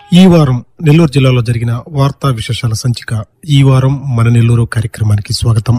ఈ వారం నెల్లూరు జిల్లాలో జరిగిన వార్తా విశేషాల సంచిక ఈ వారం మన నెల్లూరు కార్యక్రమానికి స్వాగతం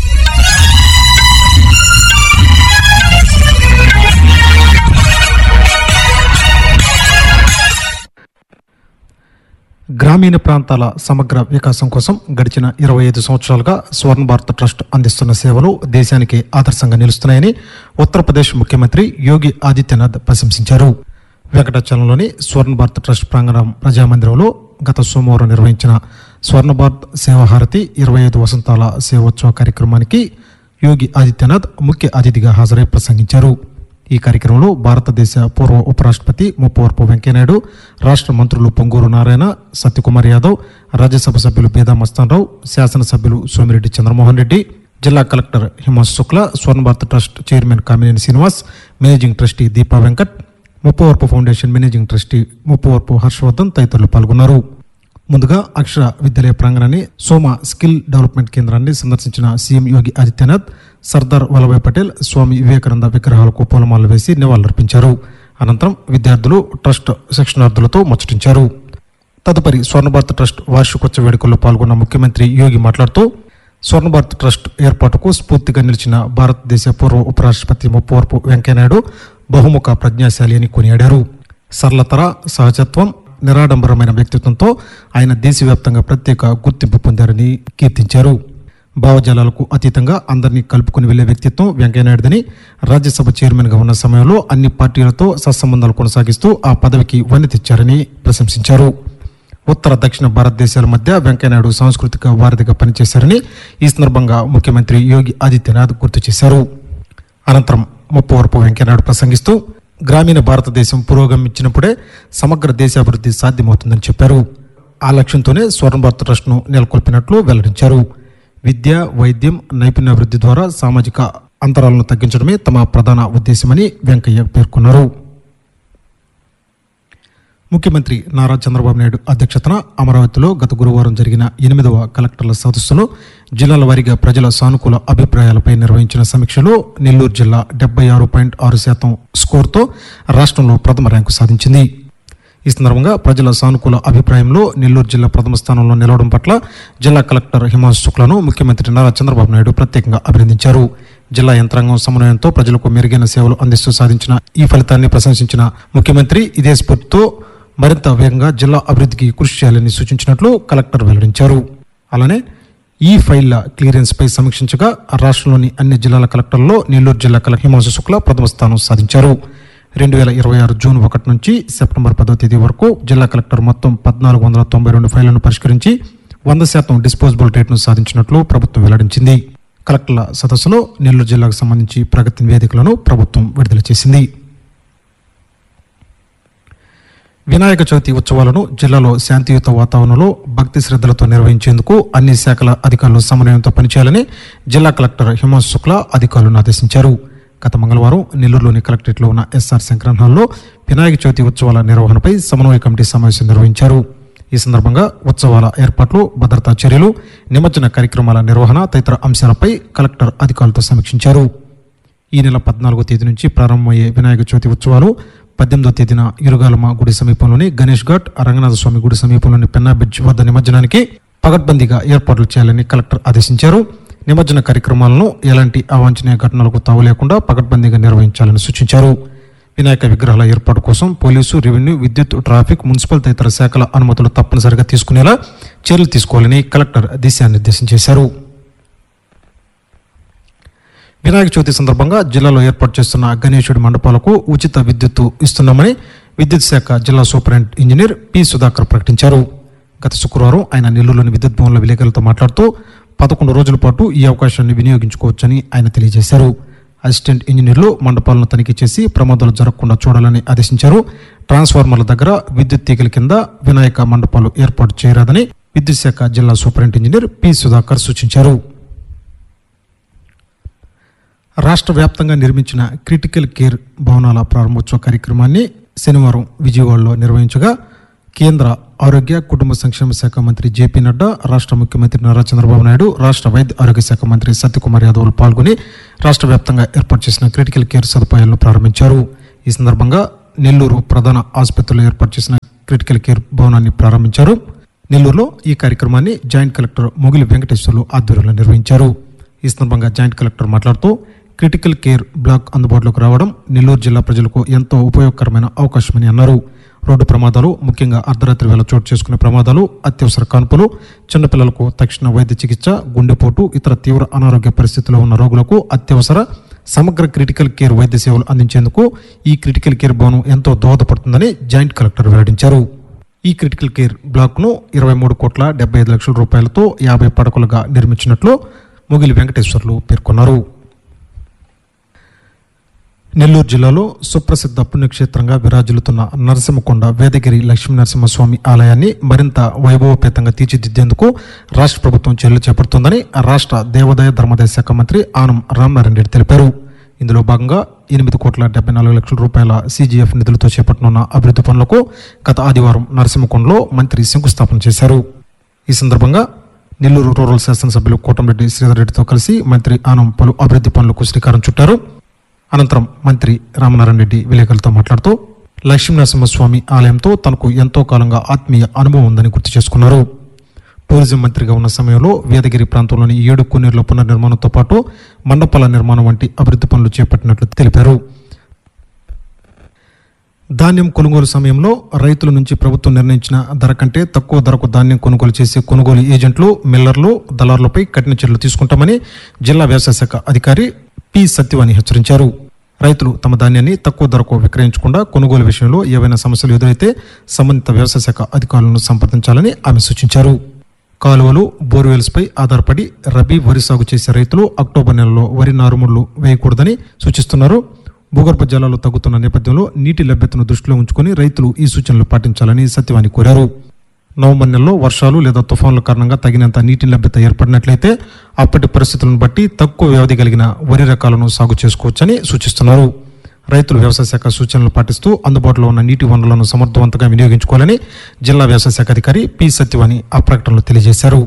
గ్రామీణ ప్రాంతాల సమగ్ర వికాసం కోసం గడిచిన ఇరవై ఐదు సంవత్సరాలుగా స్వర్ణ భారత్ ట్రస్ట్ అందిస్తున్న సేవలు దేశానికి ఆదర్శంగా నిలుస్తున్నాయని ఉత్తరప్రదేశ్ ముఖ్యమంత్రి యోగి ఆదిత్యనాథ్ ప్రశంసించారు వెంకటాచలంలోని స్వర్ణ భారత్ ట్రస్ట్ ప్రాంగణం ప్రజామందిరంలో గత సోమవారం నిర్వహించిన స్వర్ణ భారత్ సేవాహారతి ఇరవై ఐదు వసంతాల సేవోత్సవ కార్యక్రమానికి యోగి ఆదిత్యనాథ్ ముఖ్య అతిథిగా హాజరై ప్రసంగించారు ఈ కార్యక్రమంలో భారతదేశ పూర్వ ఉపరాష్ట్రపతి ముప్పవరపు వెంకయ్యనాయుడు రాష్ట్ర మంత్రులు పొంగూరు నారాయణ సత్యకుమార్ యాదవ్ రాజ్యసభ సభ్యులు బేదా మస్తాన్రావు శాసనసభ్యులు సోమిరెడ్డి చంద్రమోహన్ రెడ్డి జిల్లా collector Himanshu Shukla Swarna Bharat trust chairman Kamineni Srinivas managing trustee Deepa Venkat Muppavarapu foundation managing trustee Muppavarapu Harshavardhan తదితరులు పాల్గొన్నారు ముందుగా అక్షర విద్యాలయ ప్రాంగణాన్ని సోమ స్కిల్ డెవలప్మెంట్ కేంద్రాన్ని సందర్శించిన సీఎం యోగి ఆదిత్యనాథ్ సర్దార్ వల్లభాయ్ పటేల్ స్వామి వివేకానంద విగ్రహాలకు పూలమాలలు వేసి నివాళులర్పించారు అనంతరం విద్యార్థులు ట్రస్ట్ శిక్షణార్థులతో ముచ్చటించారు తదుపరి స్వర్ణ భారత్ ట్రస్ట్ వార్షికోత్సవ వేడుకల్లో పాల్గొన్న ముఖ్యమంత్రి యోగి మాట్లాడుతూ స్వర్ణ భారత్ ట్రస్ట్ ఏర్పాటుకు స్ఫూర్తిగా నిలిచిన భారతదేశ పూర్వ ఉపరాష్ట్రపతి ముప్పవరపు వెంకయ్యనాయుడు బహుముఖ ప్రజ్ఞాశాలి అని కొనియాడారు సరళతర సహజత్వం నిరాడంబరమైన వ్యక్తిత్వంతో ఆయన దేశవ్యాప్తంగా ప్రత్యేక గుర్తింపు పొందారని కీర్తించారు భావజాలాలకు అతీతంగా అందరినీ కలుపుకుని వెళ్లే వ్యక్తిత్వం వెంకయ్యనాయుడుదని రాజ్యసభ చైర్మన్గా ఉన్న సమయంలో అన్ని పార్టీలతో సత్సంబంధాలు కొనసాగిస్తూ ఆ పదవికి వన్నె తెచ్చారని ప్రశంసించారు ఉత్తర దక్షిణ భారతదేశాల మధ్య వెంకయ్యనాయుడు సాంస్కృతిక వారధిగా పనిచేశారని ఈ సందర్భంగా ముఖ్యమంత్రి యోగి ఆదిత్యనాథ్ గుర్తు చేశారు అనంతరం ముప్పవరపు వెంకయ్యనాయుడు ప్రసంగిస్తూ గ్రామీణ భారతదేశం పురోగమించినప్పుడే సమగ్ర దేశాభివృద్ధి సాధ్యమవుతుందని చెప్పారు ఆ లక్ష్యంతోనే స్వర్ణ భారత్ ట్రస్ట్ను నెలకొల్పినట్లు వెల్లడించారు విద్య వైద్యం నైపుణ్యాభివృద్ధి ద్వారా సామాజిక అంతరాలను తగ్గించడమే తమ ప్రధాన ఉద్దేశమని వెంకయ్య పేర్కొన్నారు ముఖ్యమంత్రి నారా చంద్రబాబు నాయుడు అధ్యక్షతన అమరావతిలో గత గురువారం జరిగిన ఎనిమిదవ కలెక్టర్ల సదస్సులో జిల్లాల వారీగా ప్రజల సానుకూల అభిప్రాయాలపై నిర్వహించిన సమీక్షలో నెల్లూరు జిల్లా డెబ్బై ఆరు పాయింట్ ఆరు శాతం స్కోర్తో రాష్ట్రంలో ప్రథమ ర్యాంకు సాధించింది ఈ సందర్భంగా ప్రజల సానుకూల అభిప్రాయంలో నెల్లూరు జిల్లా ప్రథమ స్థానంలో నిలవడం పట్ల జిల్లా కలెక్టర్ హిమాంశు శుక్లను ముఖ్యమంత్రి నారా చంద్రబాబు నాయుడు ప్రత్యేకంగా అభినందించారు జిల్లా యంత్రాంగం సమన్వయంతో ప్రజలకు మెరుగైన సేవలు అందిస్తూ సాధించిన ఈ ఫలితాన్ని ప్రశంసించిన ముఖ్యమంత్రి ఇదే స్ఫూర్తితో మరింత వేగంగా జిల్లా అభివృద్ధికి కృషి చేయాలని సూచించినట్లు కలెక్టర్ వెల్లడించారు అలానే ఈ ఫైళ్ల క్లియరెన్స్ పై సమీక్షించగా రాష్ట్రంలోని అన్ని జిల్లాల కలెక్టర్లలో నెల్లూరు జిల్లా కలెక్టర్ హిమాంశు శుక్ల ప్రథమ స్థానం సాధించారు రెండు వేల ఇరవై ఆరు జూన్ ఒకటి నుంచి సెప్టెంబర్ పదో తేదీ వరకు జిల్లా కలెక్టర్ మొత్తం పద్నాలుగు వందల తొంభై రెండు ఫైళ్లను పరిష్కరించి వంద శాతం డిస్పోజబుల్ రేట్ను సాధించినట్లు ప్రభుత్వం వెల్లడించింది కలెక్టర్ల సదస్సులో నెల్లూరు జిల్లాకు సంబంధించి ప్రగతి నివేదికలను ప్రభుత్వం విడుదల చేసింది వినాయక చవితి ఉత్సవాలను జిల్లాలో శాంతియుత వాతావరణంలో భక్తి శ్రద్ధలతో నిర్వహించేందుకు అన్ని శాఖల అధికారులు సమన్వయంతో పనిచేయాలని జిల్లా కలెక్టర్ హిమాంశు శుక్లా అధికారులను ఆదేశించారు గత మంగళవారం నెల్లూరులోని కలెక్టరేట్లో ఉన్న ఎస్ఆర్ శంకరన్ హాల్లో వినాయక చవితి ఉత్సవాల నిర్వహణపై సమన్వయ కమిటీ సమావేశం నిర్వహించారు ఈ సందర్భంగా ఉత్సవాల ఏర్పాట్లు భద్రతా చర్యలు నిమజ్జన కార్యక్రమాల నిర్వహణ తదితర అంశాలపై కలెక్టర్ అధికారులతో సమీక్షించారు ఈ నెల పద్నాలుగో తేదీ నుంచి ప్రారంభమయ్యే వినాయక చవితి ఉత్సవాలు పద్దెనిమిదో తేదీన ఇరుగాలమ గుడి సమీపంలోని గణేష్ ఘాట్ రంగనాథ స్వామి గుడి సమీపంలోని పెన్నా బ్రిడ్జ్ వద్ద నిమజ్జనానికి పగడ్బందీగా ఏర్పాట్లు చేయాలని కలెక్టర్ ఆదేశించారు నిమజ్జన కార్యక్రమాలను ఎలాంటి అవాంఛనీయ ఘటనలకు తావు లేకుండా పగడ్బందీగా నిర్వహించాలని సూచించారు వినాయక విగ్రహాల ఏర్పాటు కోసం పోలీసు రెవెన్యూ విద్యుత్ ట్రాఫిక్ మున్సిపల్ తదితర శాఖల అనుమతులు తప్పనిసరిగా తీసుకునేలా చర్యలు తీసుకోవాలని కలెక్టర్ దిశానిర్దేశం చేశారు వినాయక చవితి సందర్భంగా జిల్లాలో ఏర్పాటు చేస్తున్న గణేశుడి మండపాలకు ఉచిత విద్యుత్తు ఇస్తున్నామని విద్యుత్ శాఖ జిల్లా సూపరింట్ ఇంజనీర్ పి సుధాకర్ ప్రకటించారు గత శుక్రవారం ఆయన నెల్లూరులోని విద్యుత్ భవన్ల విలేకరులతో మాట్లాడుతూ పదకొండు రోజుల పాటు ఈ అవకాశాన్ని వినియోగించుకోవచ్చని ఆయన తెలియజేశారు అసిస్టెంట్ ఇంజనీర్లు మండపాలను తనిఖీ చేసి ప్రమాదాలు జరగకుండా చూడాలని ఆదేశించారు ట్రాన్స్ఫార్మర్ల దగ్గర విద్యుత్ తీగల కింద వినాయక మండపాలు ఏర్పాటు చేయరాదని విద్యుత్ శాఖ జిల్లా సూపరింట్ ఇంజనీర్ పి సుధాకర్ సూచించారు రాష్ట్ర వ్యాప్తంగా నిర్మించిన క్రిటికల్ కేర్ భవనాల ప్రారంభోత్సవ కార్యక్రమాన్ని శనివారం విజయవాడలో నిర్వహించగా కేంద్ర ఆరోగ్య కుటుంబ సంక్షేమ శాఖ మంత్రి జేపీ నడ్డా రాష్ట్ర ముఖ్యమంత్రి నారా చంద్రబాబు నాయుడు రాష్ట్ర వైద్య ఆరోగ్య శాఖ మంత్రి సత్యకుమార్ యాదవ్ పాల్గొని రాష్ట్ర వ్యాప్తంగా ఏర్పాటు చేసిన క్రిటికల్ కేర్ సదుపాయాలను ప్రారంభించారు ఈ సందర్భంగా నెల్లూరు ప్రధాన ఆసుపత్రిలో ఏర్పాటు చేసిన క్రిటికల్ కేర్ భవనాన్ని ప్రారంభించారు నెల్లూరులో ఈ కార్యక్రమాన్ని జాయింట్ కలెక్టర్ మొగిలి వెంకటేశ్వర్లు ఆధ్వర్యంలో నిర్వహించారు ఈ సందర్భంగా జాయింట్ కలెక్టర్ మాట్లాడుతూ క్రిటికల్ కేర్ బ్లాక్ అందుబాటులోకి రావడం నెల్లూరు జిల్లా ప్రజలకు ఎంతో ఉపయోగకరమైన అవకాశమని అన్నారు రోడ్డు ప్రమాదాలు ముఖ్యంగా అర్ధరాత్రి వేళ చోటు చేసుకునే ప్రమాదాలు అత్యవసర కాన్పులు చిన్నపిల్లలకు తక్షణ వైద్య చికిత్స గుండెపోటు ఇతర తీవ్ర అనారోగ్య పరిస్థితుల్లో ఉన్న రోగులకు అత్యవసర సమగ్ర క్రిటికల్ కేర్ వైద్య సేవలు అందించేందుకు ఈ క్రిటికల్ కేర్ భవనం ఎంతో దోహదపడుతుందని జాయింట్ కలెక్టర్ వెల్లడించారు ఈ క్రిటికల్ కేర్ బ్లాక్ ను ఇరవై మూడు కోట్ల డెబ్బై ఐదు లక్షల రూపాయలతో యాభై పడకలుగా నిర్మించినట్లు ముగిలి వెంకటేశ్వర్లు పేర్కొన్నారు నెల్లూరు జిల్లాలో సుప్రసిద్ధ పుణ్యక్షేత్రంగా విరాజిల్లుతున్న నరసింహకొండ వేదగిరి లక్ష్మీ నరసింహస్వామి ఆలయాన్ని మరింత వైభవపేతంగా తీర్చిదిద్దేందుకు రాష్ట్ర ప్రభుత్వం చర్యలు చేపడుతోందని రాష్ట్ర దేవాదాయ ధర్మాదాయ శాఖ మంత్రి ఆనం రామనారాయణ రెడ్డి తెలిపారు ఇందులో భాగంగా ఎనిమిది కోట్ల డెబ్బై నాలుగు లక్షల రూపాయల సీజీఎఫ్ నిధులతో చేపట్టనున్న అభివృద్ధి పనులకు గత ఆదివారం నరసింహకొండలో మంత్రి శంకుస్థాపన చేశారు ఈ సందర్భంగా నెల్లూరు రూరల్ శాసనసభ్యులు కోటంరెడ్డి శ్రీధర్ రెడ్డితో కలిసి మంత్రి ఆనం పలు అభివృద్ధి పనులకు శ్రీకారం చుట్టారు అనంతరం మంత్రి రామనారాయణ రెడ్డి విలేకరులతో మాట్లాడుతూ లక్ష్మీనరసింహస్వామి ఆలయంతో తనకు ఎంతో కాలంగా ఆత్మీయ అనుభవం ఉందని గుర్తు చేసుకున్నారు టూరిజం మంత్రిగా ఉన్న సమయంలో వేదగిరి ప్రాంతంలోని ఏడు కొన్నేరుల పునర్నిర్మాణంతో పాటు మండపాల నిర్మాణం వంటి అభివృద్ధి పనులు చేపట్టినట్లు తెలిపారు ధాన్యం కొనుగోలు సమయంలో రైతుల నుంచి ప్రభుత్వం నిర్ణయించిన ధర కంటే తక్కువ ధరకు ధాన్యం కొనుగోలు చేసే కొనుగోలు ఏజెంట్లు మిల్లర్లు దళారులపై కఠిన చర్యలు తీసుకుంటామని జిల్లా వ్యవసాయ శాఖ అధికారి పి సత్యవాణి హెచ్చరించారు రైతులు తమ ధాన్యాన్ని తక్కువ ధరకు విక్రయించకుండా కొనుగోలు విషయంలో ఏవైనా సమస్యలు ఎదురైతే సంబంధిత వ్యవసాయ శాఖ అధికారులను సంప్రదించాలని ఆమె సూచించారు కాలువలు బోర్వెల్స్ పై ఆధారపడి రబీ వరి సాగు చేసే రైతులు అక్టోబర్ నెలలో వరి నారుముళ్లు వేయకూడదని సూచిస్తున్నారు భూగర్భ జలాలు తగ్గుతున్న నేపథ్యంలో నీటి లభ్యతను దృష్టిలో ఉంచుకుని రైతులు ఈ సూచనలు పాటించాలని సత్యవాణి కోరారు నవంబర్ నెలలో వర్షాలు లేదా తుఫాన్ల కారణంగా తగినంత నీటి లభ్యత ఏర్పడినట్లయితే అప్పటి పరిస్థితులను బట్టి తక్కువ వ్యవధి కలిగిన వరి రకాలను సాగు చేసుకోవచ్చని సూచిస్తున్నారు రైతులు వ్యవసాయ శాఖ సూచనలు పాటిస్తూ అందుబాటులో ఉన్న నీటి వనరులను సమర్థవంతంగా వినియోగించుకోవాలని జిల్లా వ్యవసాయ శాఖ అధికారి పి సత్యవాణి ఆ ప్రకటనలో తెలియజేశారు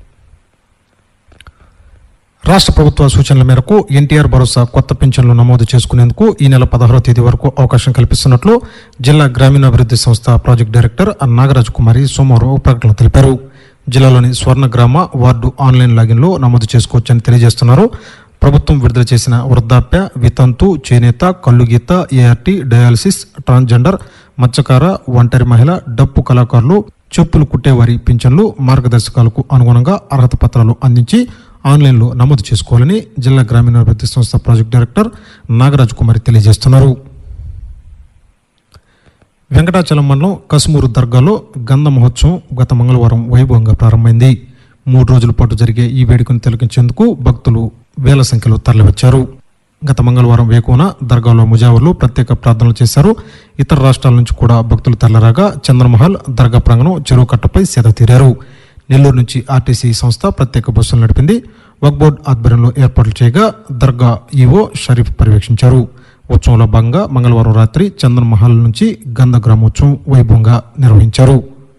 రాష్ట్ర ప్రభుత్వ సూచనల మేరకు ఎన్టీఆర్ భరోసా కొత్త పింఛన్లు నమోదు చేసుకునేందుకు ఈ నెల పదహారవ తేదీ వరకు అవకాశం కల్పిస్తున్నట్లు జిల్లా గ్రామీణాభివృద్ధి సంస్థ ప్రాజెక్టు డైరెక్టర్ నాగరాజ్ కుమారి సోమవారం ఒక ప్రకటనలో తెలిపారు జిల్లాలోని స్వర్ణ గ్రామ వార్డు ఆన్లైన్ లాగిన్లో నమోదు చేసుకోవచ్చని తెలియజేస్తున్నారు ప్రభుత్వం విడుదల చేసిన వృద్ధాప్య వితంతు చేనేత కల్లుగీత ఏఆర్టీ డయాలసిస్ ట్రాన్స్జెండర్ మత్స్యకార ఒంటరి మహిళ డప్పు కళాకారులు చెప్పులు కుట్టేవారి పింఛన్లు మార్గదర్శకాలకు అనుగుణంగా అర్హత పత్రాలు అందించి ఆన్లైన్లో నమోదు చేసుకోవాలని జిల్లా గ్రామీణాభివృద్ధి సంస్థ ప్రాజెక్టు డైరెక్టర్ నాగరాజ్ కుమారి తెలియజేస్తున్నారు వెంకటాచలం మండలం కసుమూరు దర్గాలో గంధ మహోత్సవం గత మంగళవారం వైభవంగా ప్రారంభమైంది మూడు రోజుల పాటు జరిగే ఈ వేడుకను తిలకించేందుకు భక్తులు వేల సంఖ్యలో తరలివచ్చారు గత మంగళవారం వేకువన దర్గాలో ముజావర్లు ప్రత్యేక ప్రార్థనలు చేశారు ఇతర రాష్ట్రాల నుంచి కూడా భక్తులు తరలిరాగా చంద్రమహల్ దర్గా ప్రాంగణం చెరువు కట్టపై సేద తీరారు నెల్లూరు నుంచి ఆర్టీసీ సంస్థ ప్రత్యేక బస్సులు నడిపింది వక్ బోర్డ్ ఆధ్వర్యంలో ఏర్పాట్లు చేయగా దర్గా ఈవో షరీఫ్ పర్యవేక్షించారు ఉత్సవంలో భాగంగా మంగళవారం రాత్రి చంద్రమహల్ నుంచి గంధ గ్రామోత్సవం వైభవంగా నిర్వహించారు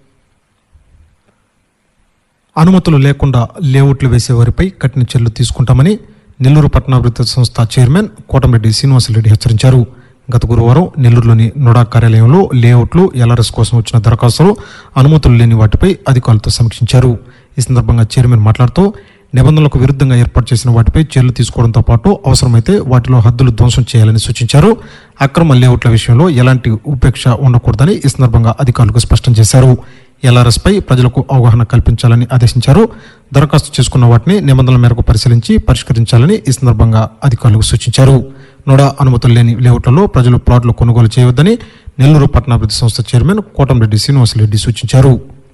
అనుమతులు లేకుండా లేఅవుట్లు వేసే వారిపై కఠిన చర్యలు తీసుకుంటామని నెల్లూరు పట్టణాభివృద్ధి సంస్థ చైర్మన్ కోటమిరెడ్డి శ్రీనివాసరెడ్డి హెచ్చరించారు గత గురువారం నెల్లూరులోని నోడా కార్యాలయంలో లేఅవుట్లు ఎల్ఆర్ఎస్ కోసం వచ్చిన దరఖాస్తులు అనుమతులు లేని వాటిపై అధికారులతో సమీక్షించారు ఈ సందర్భంగా చైర్మన్ మాట్లాడుతూ నిబంధనలకు విరుద్ధంగా ఏర్పాటు చేసిన వాటిపై చర్యలు తీసుకోవడంతో పాటు అవసరమైతే వాటిలో హద్దులు ధ్వంసం చేయాలని సూచించారు అక్రమ లేఅవుట్ల విషయంలో ఎలాంటి ఉపేక్ష ఉండకూడదని ఈ సందర్భంగా అధికారులకు స్పష్టం చేశారు ఎల్ఆర్ఎస్ పై ప్రజలకు అవగాహన కల్పించాలని ఆదేశించారు దరఖాస్తు చేసుకున్న వాటిని నిబంధనల మేరకు పరిశీలించి పరిష్కరించాలని ఈ సందర్భంగా అధికారులకు సూచించారు నోడా అనుమతులు లేని లేఅవుట్లలో ప్రజలు ప్లాట్లు కొనుగోలు చేయవద్దని నెల్లూరు పట్టణాభివృద్ధి సంస్థ చైర్మన్ కోటంరెడ్డి శ్రీనివాసరెడ్డి సూచించారు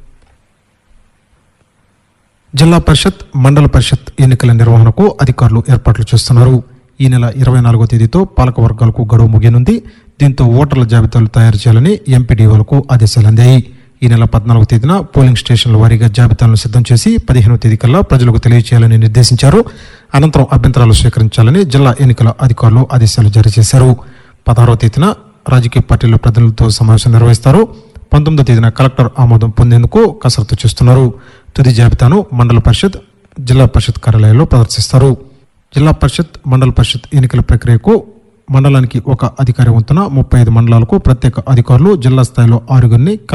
జిల్లా పరిషత్ మండల పరిషత్ ఎన్నికల నిర్వహణకు అధికారులు ఏర్పాట్లు చేస్తున్నారు ఈ నెల ఇరవై నాలుగో తేదీతో పాలక వర్గాలకు గడువు ముగియనుంది దీంతో ఓటర్ల జాబితాలు తయారు చేయాలని ఎంపీడీఓలకు ఆదేశాలు అందాయి ఈ నెల పద్నాలుగో తేదీన పోలింగ్ స్టేషన్ల వారీగా జాబితాలను సిద్ధం చేసి పదిహేనవ తేదీ కల్లా ప్రజలకు తెలియజేయాలని నిర్దేశించారు అనంతరం అభ్యంతరాలు స్వీకరించాలని జిల్లా ఎన్నికల అధికారులు ఆదేశాలు జారీ చేశారు పదహారవ తేదీన రాజకీయ పార్టీల ప్రతినిధులతో సమావేశం నిర్వహిస్తారు పంతొమ్మిదో తేదీన కలెక్టర్ ఆమోదం పొందేందుకు కసరత్తు చేస్తున్నారు తుది జాబితాను మండల పరిషత్ జిల్లా పరిషత్ కార్యాలయాల్లో ప్రదర్శిస్తారు జిల్లా పరిషత్ మండల పరిషత్ ఎన్నికల ప్రక్రియకు మండలానికి ఒక అధికారి వంతున ముప్పై ఐదు మండలాలకు ప్రత్యేక అధికారులు జిల్లా స్థాయిలో ఆరుగురిని